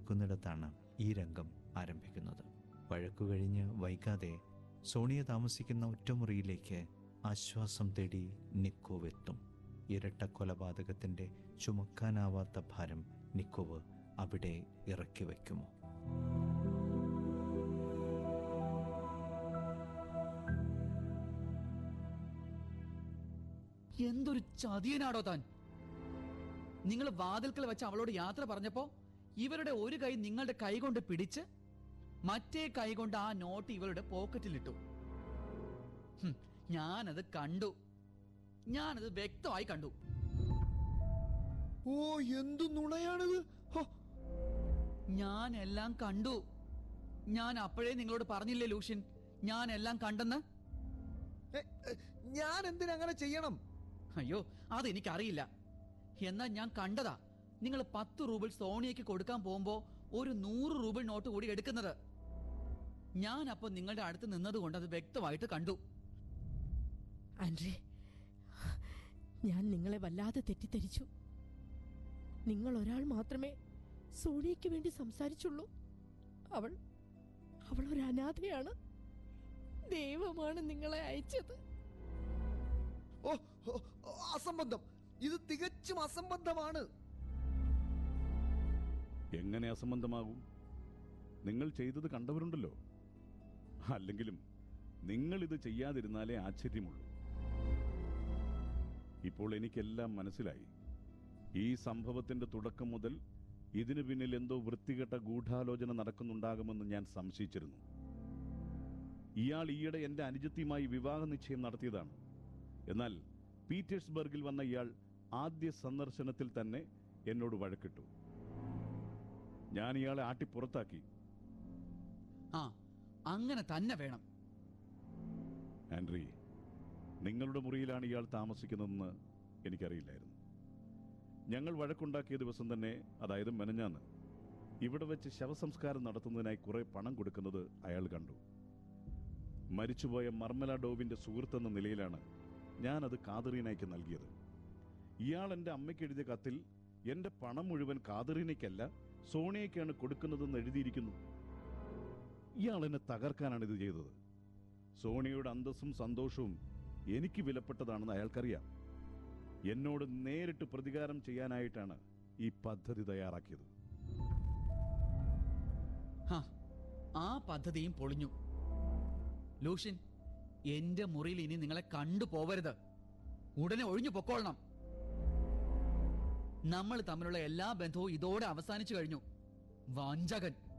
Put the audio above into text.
നിൽക്കുന്നിടത്താണ് ഈ രംഗം ആരംഭിക്കുന്നത് വഴക്കു കഴിഞ്ഞ് വൈകാതെ സോണിയ താമസിക്കുന്ന ഒറ്റമുറിയിലേക്ക് ആശ്വാസം തേടി നിക്കോവ് എത്തും ഇരട്ട കൊലപാതകത്തിന്റെ ചുമക്കാനാവാത്ത ഭാരം നിക്കോവ് അവിടെ ഇറക്കി വയ്ക്കുമോ എന്തൊരു ചതിയനാടോ താൻ നിങ്ങൾ വാതിൽക്കൽ വെച്ച് അവളോട് യാത്ര പറഞ്ഞപ്പോ ഇവരുടെ ഒരു കൈ നിങ്ങളുടെ കൈ കൊണ്ട് പിടിച്ച് മറ്റേ കൈ കൊണ്ട് ആ നോട്ട് ഇവരുടെ പോക്കറ്റിലിട്ടു ഹും, ഞാനത് കണ്ടു ഞാനത് വ്യക്തമായി കണ്ടു ഓ എന്തു നുണയാണിത് ഹോ, ഞാൻ എല്ലാം കണ്ടു ഞാൻ അപ്പോഴേ നിങ്ങളോട് പറഞ്ഞില്ലേ ലൂഷ്യൻ ഞാൻ എല്ലാം കണ്ടെന്ന് എ, എ, ഞാൻ എന്തിനങ്ങനെ ചെയ്യണം അയ്യോ അതെനിക്കറിയില്ല എന്നാൽ ഞാൻ കണ്ടതാ നിങ്ങൾ പത്ത് റൂബിൾ സോണിയയ്ക്ക് കൊടുക്കാൻ പോകുമ്പോ ഒരു നൂറ് റൂബിൾ നോട്ട് കൂടി എടുക്കുന്നത് ഞാൻ അപ്പൊ നിങ്ങളുടെ അടുത്ത് നിന്നതുകൊണ്ട് അത് വ്യക്തമായിട്ട് കണ്ടു ആൻഡ്രേ ഞാൻ നിങ്ങളെ വല്ലാതെ തെറ്റിദ്ധരിച്ചു നിങ്ങൾ ഒരാൾ മാത്രമേ സോണിയയ്ക്ക് വേണ്ടി സംസാരിച്ചുള്ളൂ അവൾ അവൾ ഒരു അനാഥയാണ് ദൈവമാണ് നിങ്ങളെ അയച്ചത് ഓ ഓ, ഓ, അസംബന്ധം ഇത് തികച്ചും അസംബന്ധമാണ് എങ്ങനെ അസംബന്ധമാകും നിങ്ങൾ ചെയ്തത് കണ്ടവരുണ്ടല്ലോ അല്ലെങ്കിലും നിങ്ങൾ ഇത് ചെയ്യാതിരുന്നാലേ ആശ്ചര്യമുള്ളൂ ഇപ്പോൾ എനിക്കെല്ലാം മനസ്സിലായി ഈ സംഭവത്തിന്റെ തുടക്കം മുതൽ ഇതിനു പിന്നിൽ എന്തോ വൃത്തികെട്ട ഗൂഢാലോചന നടക്കുന്നുണ്ടാകുമെന്ന് ഞാൻ സംശയിച്ചിരുന്നു ഇയാൾ ഈയിടെ എന്റെ അനുജത്തിയുമായി വിവാഹ നിശ്ചയം നടത്തിയതാണ് എന്നാൽ പീറ്റേഴ്സ്ബർഗിൽ വന്ന ഇയാൾ ആദ്യ സന്ദർശനത്തിൽ തന്നെ എന്നോട് വഴക്കിട്ടു ഞാൻ ഇയാളെ ആട്ടി പുറത്താക്കി ആ അങ്ങനെ തന്നെ വേണം ആൻഡ്രി നിങ്ങളുടെ മുറിയിലാണ് ഇയാൾ താമസിക്കുന്നതെന്ന് എനിക്കറിയില്ലായിരുന്നു ഞങ്ങൾ വഴക്കുണ്ടാക്കിയ ദിവസം തന്നെ അതായത് മെനഞ്ഞാന്ന് ഇവിടെ വെച്ച് ശവസംസ്കാരം നടത്തുന്നതിനായി കുറെ പണം കൊടുക്കുന്നത് അയാൾ കണ്ടു മരിച്ചുപോയ മർമല ഡോവിന്റെ സുഹൃത്തെന്ന നിലയിലാണ് ഞാനത് കാതറീനയ്ക്ക് നൽകിയത് ഇയാൾ എൻ്റെ അമ്മയ്ക്ക് എഴുതിയ കത്തിൽ എൻ്റെ പണം മുഴുവൻ കാതറീനയ്ക്കല്ല സോണിയയ്ക്കാണ് കൊടുക്കുന്നതെന്ന് എഴുതിയിരിക്കുന്നു ഇയാൾ എന്നെ തകർക്കാനാണ് ഇത് ചെയ്തത് സോണിയയുടെ അന്തസ്സും സന്തോഷവും എനിക്ക് വിലപ്പെട്ടതാണെന്ന് അയാൾക്കറിയാം എന്നോട് നേരിട്ട് പ്രതികാരം ചെയ്യാനായിട്ടാണ് ഈ പദ്ധതി തയ്യാറാക്കിയത് ഹാ ആ പദ്ധതിയും പൊളിഞ്ഞു ലൂഷ്യൻ എന്റെ മുറിയിൽ ഇനി നിങ്ങളെ കണ്ടു പോവരുത് ഉടനെ ഒഴിഞ്ഞു പൊക്കോളണം നമ്മൾ തമ്മിലുള്ള എല്ലാ ബന്ധവും ഇതോടെ അവസാനിച്ചു കഴിഞ്ഞു വഞ്ചകൻ